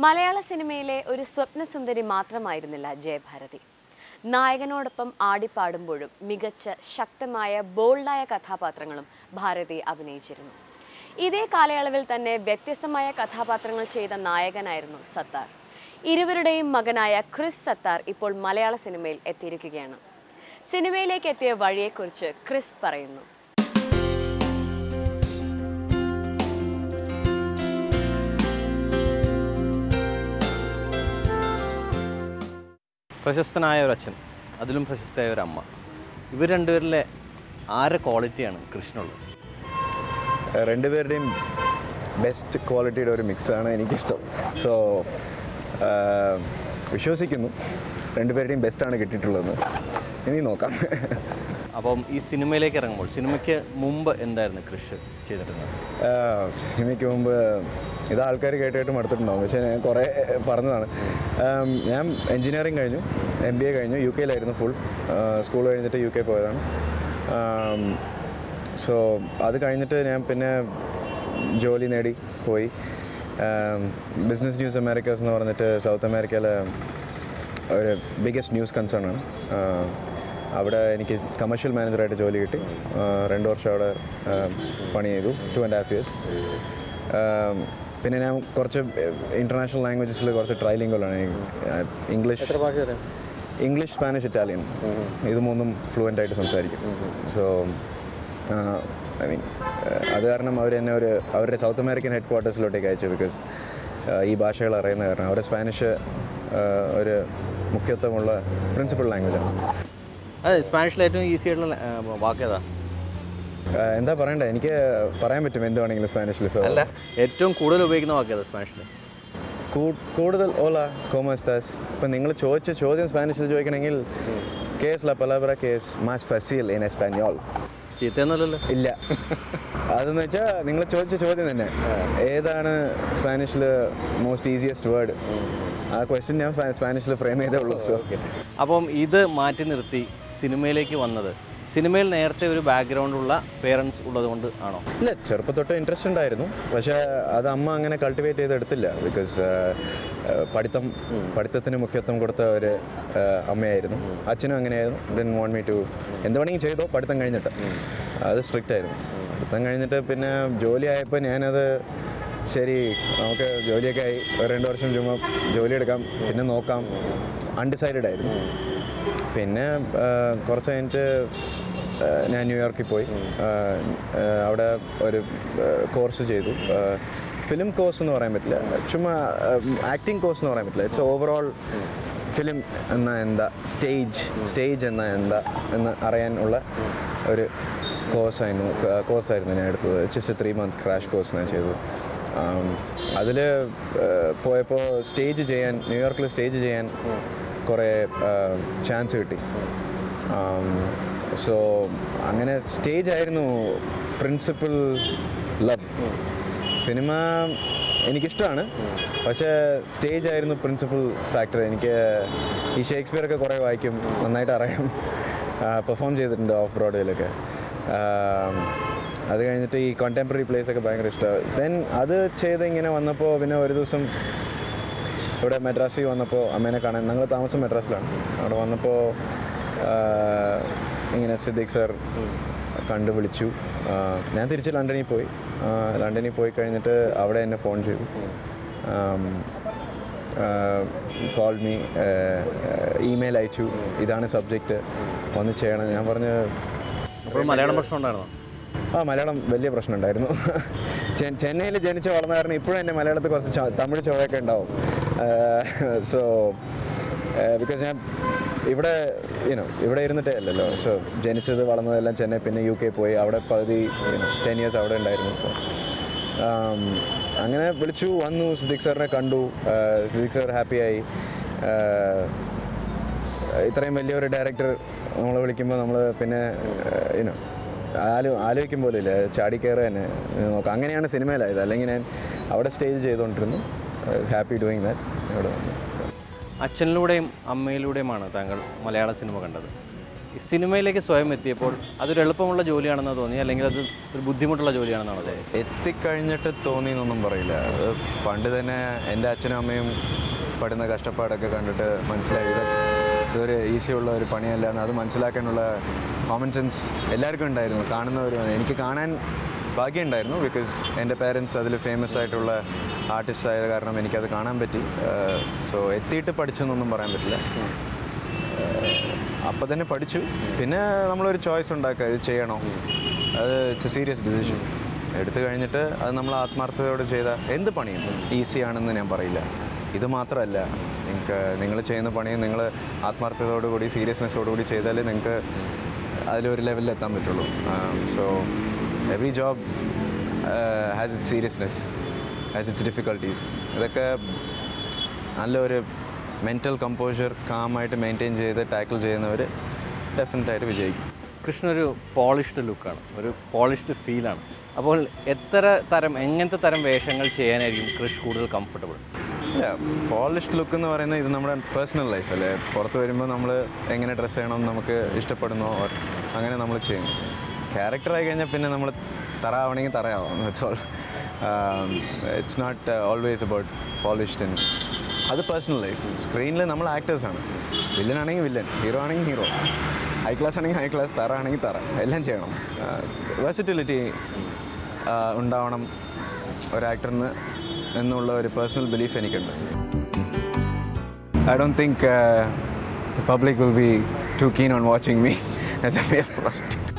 മലയാള സിനിമയിലെ ഒരു സ്വപ്നസുന്ദരി മാത്രമായിരുന്നില്ല ജയഭാരതി നായകനോടൊപ്പം ആടിപ്പാടുമ്പോഴും മികച്ച ശക്തമായ ബോൾഡായ കഥാപാത്രങ്ങളും ഭാരതി അഭിനയിച്ചിരുന്നു ഇതേ കാലയളവിൽ തന്നെ വ്യത്യസ്തമായ കഥാപാത്രങ്ങൾ ചെയ്ത നായകനായിരുന്നു സത്താർ ഇരുവരുടെയും മകനായ ക്രിസ് സത്താർ ഇപ്പോൾ മലയാള സിനിമയിൽ എത്തിയിരിക്കുകയാണ് സിനിമയിലേക്ക് എത്തിയ വഴിയെക്കുറിച്ച് ക്രിസ് പറയുന്നു പ്രശസ്തനായ ഒരു അച്ഛൻ അതിലും പ്രശസ്തയായ ഒരു അമ്മ ഇവർ രണ്ടുപേരിലെ ആരെ ക്വാളിറ്റിയാണ് കൃഷ്ണുള്ളത് രണ്ടുപേരുടെയും ബെസ്റ്റ് ക്വാളിറ്റിയുടെ ഒരു മിക്സാണ് എനിക്കിഷ്ടം സോ വിശ്വസിക്കുന്നു രണ്ടുപേരുടെയും ബെസ്റ്റാണ് കിട്ടിയിട്ടുള്ളതെന്ന് ഇനി നോക്കാം അപ്പം ഈ സിനിമയിലേക്ക് ഇറങ്ങുമ്പോൾ സിനിമയ്ക്ക് മുമ്പ് എന്തായിരുന്നു കൃഷ് ചെയ്തിരുന്നത് ആഹ് സിനിമയ്ക്ക് മുമ്പ് ഇത് ആൾക്കാർ കേട്ടായിട്ട് മടുത്തിട്ടുണ്ടാവും പക്ഷേ ഞാൻ കുറേ പറഞ്ഞതാണ് ആം, ഞാൻ എൻജിനീയറിങ് കഴിഞ്ഞു എം ബി എ കഴിഞ്ഞു യു കെയിലായിരുന്നു ഫുൾ സ്കൂൾ കഴിഞ്ഞിട്ട് യു കെ പോയതാണ് സോ അത് കഴിഞ്ഞിട്ട് ഞാൻ പിന്നെ ജോലി നേടി പോയി ബിസിനസ് ന്യൂസ് അമേരിക്കാസ് എന്ന് പറഞ്ഞിട്ട് സൗത്ത് അമേരിക്കയിലെ ഒരു ബിഗ്ഗസ്റ്റ് ന്യൂസ് കൺസേൺ ആണ് ആഹ് അവിടെ എനിക്ക് കമേഴ്ഷ്യൽ മാനേജറായിട്ട് ജോലി കിട്ടി ആഹ് രണ്ട് വർഷം അവിടെ ആഹ് പണി ചെയ്തു ടു ആൻഡ് ഹാഫ് ഇയേഴ്സ് പിന്നെ ഞാൻ കുറച്ച് ഇൻ്റർനാഷണൽ ലാംഗ്വേജസിൽ കുറച്ച് ട്രൈലിംഗുകളാണ് ഇംഗ്ലീഷ് ഭാഷ അറിയാം ഇംഗ്ലീഷ് സ്പാനിഷ് ഇറ്റാലിയൻ ഇത് മൂന്നും ഫ്ലുവൻ്റ് ആയിട്ട് സംസാരിക്കും സോ ഐ മീൻ അത് കാരണം അവർ എന്നെ ഒരു അവരുടെ സൗത്ത് അമേരിക്കൻ ഹെഡ് ക്വാർട്ടേഴ്സിലോട്ടേക്ക് അയച്ചു ബിക്കോസ് ഈ ഭാഷകൾ അറിയുന്ന കാരണം അവരുടെ സ്പാനിഷ് ഒരു മുഖ്യത്വമുള്ള പ്രിൻസിപ്പൽ ലാംഗ്വേജാണ് അതെ സ്പാനിഷിൽ ഏറ്റവും ഈസി ആയിട്ടുള്ള ആ, വാക്ക് ഏതാ എന്താ പറയണ്ടേ എനിക്ക് പറയാൻ പറ്റും എന്ത് വേണമെങ്കിലും സ്പാനിഷിൽ സോ അല്ല ഏറ്റവും കൂടുതൽ ഉപയോഗിക്കുന്ന വാക്ക് ഏതാ സ്പാനിഷിൽ കൂ- കൂടുതൽ ഓല കോമസ്താസ് ഇപ്പം നിങ്ങൾ ചോദിച്ച ചോദ്യം സ്പാനിഷിൽ ചോദിക്കണമെങ്കിൽ കേസ് ല പലബ്ര കേസ് മാസ് ഫസീൽ ഇൻ എസ്പാനിയോൾ ചീത്തയൊന്നുമല്ലല്ലോ ഇല്ല അതെന്ന് വെച്ചാൽ നിങ്ങൾ ചോദിച്ച ചോദ്യം തന്നെ ഏതാണ് സ്പാനിഷിൽ മോസ്റ്റ് ഈസിയസ്റ്റ് വേർഡ് ആ ക്വസ്റ്റ്യൻ ഞാൻ സ്പാനിഷിൽ ഫ്രെയിം ചെയ്തേ ഉള്ളൂ സോ അപ്പം ഇത് മാറ്റി നിർത്തി സിനിമയിലേക്ക് വന്നത് സിനിമയിൽ നേരത്തെ ഒരു ബാക്ക്ഗ്രൗണ്ട് ഉള്ള പേരൻസ് ഉള്ളത് കൊണ്ട് ആണോ ഇല്ല ചെറുപ്പം തൊട്ട് ഇൻട്രസ്റ്റ് ഉണ്ടായിരുന്നു പക്ഷേ അത് അമ്മ അങ്ങനെ കൾട്ടിവേറ്റ് ചെയ്തെടുത്തില്ല ബിക്കോസ് പഠിത്തം പഠിത്തത്തിന് മുഖ്യത്വം കൊടുത്ത ഒരു ആ, അമ്മയായിരുന്നു അച്ഛനും അങ്ങനെയായിരുന്നു ഡെൻ വോണ്ട് മീ ടു എന്ത് വേണമെങ്കിൽ ചെയ്തോ പഠിത്തം കഴിഞ്ഞിട്ട് അത് സ്ട്രിക്റ്റ് ആയിരുന്നു പഠിത്തം കഴിഞ്ഞിട്ട് പിന്നെ ജോലി ആയപ്പോൾ ഞാനത് ശരി നമുക്ക് ജോലിയൊക്കെ ആയി ഒരു രണ്ട് വർഷം ചുമ്മാ ജോലി എടുക്കാം പിന്നെ നോക്കാം അൺഡിസൈഡഡ് ആയിരുന്നു പിന്നെ ആ, കുറച്ച് കഴിഞ്ഞിട്ട് ആ, ഞാൻ ന്യൂയോർക്കിൽ പോയി ആ, ആ, അവിടെ ഒരു കോഴ്സ് ചെയ്തു ഫിലിം കോഴ്സ് എന്ന് പറയാൻ പറ്റില്ല ചുമ്മാ ആക്ടിങ് കോഴ്സ് എന്ന് പറയാൻ പറ്റില്ല ഇറ്റ്സ് ഓവറോൾ ഫിലിം എന്ന എന്താ സ്റ്റേജ് സ്റ്റേജ് എന്ന എന്താ എന്ന് അറിയാനുള്ള ഒരു കോഴ്സായിരുന്നു കോഴ്സായിരുന്നു ഞാൻ എടുത്തത് just three month crash course ഞാൻ ചെയ്തത് അതിൽ പോയപ്പോൾ സ്റ്റേജ് ചെയ്യാൻ ന്യൂയോർക്കിൽ സ്റ്റേജ് ചെയ്യാൻ കുറേ ചാൻസ് കിട്ടി സോ അങ്ങനെ സ്റ്റേജ് ആയിരുന്നു പ്രിൻസിപ്പൽ ലവ് സിനിമ എനിക്കിഷ്ടമാണ് പക്ഷേ സ്റ്റേജ് ആയിരുന്നു പ്രിൻസിപ്പൽ ഫാക്ടർ എനിക്ക് ഈ ഷേക്സ്പിയർ ഒക്കെ കുറേ വായിക്കും നന്നായിട്ട് അറിയാം പെർഫോം ചെയ്തിട്ടുണ്ട് ഓഫ് ബ്രോഡ്വേയിലൊക്കെ അത് കഴിഞ്ഞിട്ട് ഈ കോണ്ടംപററി പ്ലേസ് ഒക്കെ ഭയങ്കര ഇഷ്ടമാണ് ദെൻ അത് ചെയ്ത് ഇങ്ങനെ വന്നപ്പോൾ പിന്നെ ഒരു ദിവസം ഇവിടെ മെഡ്രാസിൽ വന്നപ്പോൾ അമ്മേനെ കാണാൻ ഞങ്ങൾ താമസം മെഡ്രാസിലാണ് അവിടെ വന്നപ്പോൾ ഇങ്ങനെ സിദ്ദീഖ് സർ കണ്ടു വിളിച്ചു ആ, ഞാൻ തിരിച്ച് ലണ്ടനിൽ പോയി ആ, ലണ്ടനിൽ പോയി കഴിഞ്ഞിട്ട് അവിടെ എന്നെ ഫോൺ ചെയ്തു കോൾ മീ ഇമെയിൽ അയച്ചു ഇതാണ് സബ്ജക്റ്റ് ഒന്ന് ചെയ്യണം ഞാൻ പറഞ്ഞ് അപ്പോൾ മലയാളം പ്രശ്നം ഉണ്ടായിരുന്നോ ആ മലയാളം വലിയ പ്രശ്നമുണ്ടായിരുന്നു ചെ- ചെന്നൈയിൽ ജനിച്ച് വളർന്ന കാരണം ഇപ്പോഴും എൻ്റെ മലയാളത്തിൽ കുറച്ച് ച- തമിഴ് ചുവയൊക്കെ ഉണ്ടാവും സോ ബിക്കോസ് ഞാൻ ഇവിടെ യുനോ ഇവിടെ ഇരുന്നിട്ടേ അല്ലല്ലോ സോ ജനിച്ചത് വളർന്നതെല്ലാം ചെന്നൈ പിന്നെ യു കെ പോയി അവിടെ പകുതി ടെൻ ഇയേഴ്സ് അവിടെ ഉണ്ടായിരുന്നു സോ അങ്ങനെ വിളിച്ചു വന്നു സിദ്ദിഖ് സാറിനെ കണ്ടു സിദ്ദിഖ് സാർ ഹാപ്പിയായി ഇത്രയും വലിയൊരു ഡയറക്ടർ നമ്മളെ വിളിക്കുമ്പോൾ നമ്മൾ പിന്നെ യുനോ ആലോ ആലോചിക്കും പോലും ഇല്ല ചാടി കയറുക തന്നെ ഏഹ് നോക്കാം അങ്ങനെയാണ് സിനിമയിലായത് അല്ലെങ്കിൽ ഞാൻ അവിടെ സ്റ്റേജ് ചെയ്തുകൊണ്ടിരുന്നു ഹാപ്പി ഡൂയിങ് ദാറ്റ് ഇവിടെ വന്നു So, അച്ഛനിലൂടെയും അമ്മയിലൂടെയുമാണ് താങ്കൾ മലയാള സിനിമ കണ്ടത് ഈ സിനിമയിലേക്ക് സ്വയം എത്തിയപ്പോൾ അതൊരു എളുപ്പമുള്ള ജോലിയാണെന്ന് തോന്നി അല്ലെങ്കിൽ അത് ഒരു ബുദ്ധിമുട്ടുള്ള ജോലിയാണെന്നാണോ തോന്നി എത്തിക്കഴിഞ്ഞിട്ട് തോന്നി എന്നൊന്നും പറയില്ല അത് പണ്ട് തന്നെ എൻ്റെ അച്ഛനും അമ്മയും പെടുന്ന കഷ്ടപ്പാടൊക്കെ കണ്ടിട്ട് മനസ്സിലായി ഇത് ഇതൊരു ഈസിയുള്ള ഒരു പണിയല്ല എന്ന് അത് മനസ്സിലാക്കാനുള്ള കോമൺ സെൻസ് എല്ലാവർക്കും ഉണ്ടായിരുന്നു കാണുന്നവരും എനിക്ക് കാണാൻ ഭാഗ്യമുണ്ടായിരുന്നു ബിക്കോസ് എൻ്റെ പേരൻസ് അതിൽ ഫേമസ് ആയിട്ടുള്ള ആർട്ടിസ്റ്റ് ആയത് കാരണം എനിക്കത് കാണാൻ പറ്റി സോ എത്തിയിട്ട് പഠിച്ചെന്നൊന്നും പറയാൻ പറ്റില്ല അപ്പം തന്നെ പഠിച്ചു പിന്നെ നമ്മളൊരു ചോയ്സ് ഉണ്ടാക്കുക ഇത് ചെയ്യണോ അത് ഇറ്റ്സ് എ സീരിയസ് ഡിസിഷൻ എടുത്തു കഴിഞ്ഞിട്ട് അത് നമ്മൾ ആത്മാർത്ഥതയോട് ചെയ്ത എന്ത് പണിയും ഈസി ആണെന്ന് ഞാൻ പറയില്ല ഇത് മാത്രമല്ല നിങ്ങൾക്ക് നിങ്ങൾ ചെയ്യുന്ന പണി നിങ്ങൾ ആത്മാർത്ഥതയോടു കൂടി സീരിയസ്നെസ്സോടു കൂടി ചെയ്താലേ നിങ്ങൾക്ക് അതിലൊരു ലെവലിൽ എത്താൻ പറ്റുള്ളൂ so every job has its seriousness has its difficulties ഇതൊക്കെ നല്ലൊരു മെൻറ്റൽ കമ്പോഷർ കാമായിട്ട് മെയിൻറ്റെയിൻ ചെയ്ത് ടാക്കിൾ ചെയ്യുന്നവർ ഡെഫിനറ്റായിട്ട് വിജയിക്കും കൃഷ്ണ ഒരു പോളിഷ്ഡ് ലുക്കാണ് ഒരു പോളിഷ്ഡ് ഫീലാണ് അപ്പോൾ എത്ര തരം എങ്ങനത്തെ തരം വേഷങ്ങൾ ചെയ്യാനായിരിക്കും കൃഷ് കൂടുതൽ കംഫർട്ടബിൾ ഇല്ല പോളിഷ്ഡ് ലുക്ക് എന്ന് പറയുന്നത് ഇത് നമ്മുടെ പേഴ്സണൽ ലൈഫ് അല്ലേ പുറത്ത് വരുമ്പോൾ നമ്മൾ എങ്ങനെ ഡ്രസ്സ് ചെയ്യണം നമുക്ക് ഇഷ്ടപ്പെടുന്നോ or അങ്ങനെ നമ്മൾ ചെയ്യും ക്യാരക്ടറായി കഴിഞ്ഞാൽ പിന്നെ നമ്മൾ തറാവണമെങ്കിൽ തറയാവാം it's all it's not always about polished in അത് പേഴ്സണൽ ലൈഫ് സ്ക്രീനിൽ നമ്മൾ ആക്ടേഴ്സാണ് വില്ലൻ ആണെങ്കിൽ വില്ലൻ ഹീറോ ആണെങ്കിൽ ഹീറോ ഹൈ ക്ലാസ് ആണെങ്കിൽ ഹൈ ക്ലാസ് തറ ആണെങ്കിൽ തറ എല്ലാം ചെയ്യണം വേഴ്സിറ്റിലിറ്റി ഉണ്ടാവണം ഒരു ആക്ടറിന് എന്നുള്ള ഒരു പേഴ്സണൽ ബിലീഫ് എനിക്കുണ്ട് I don't think public will be too keen on watching me as a fair prostitute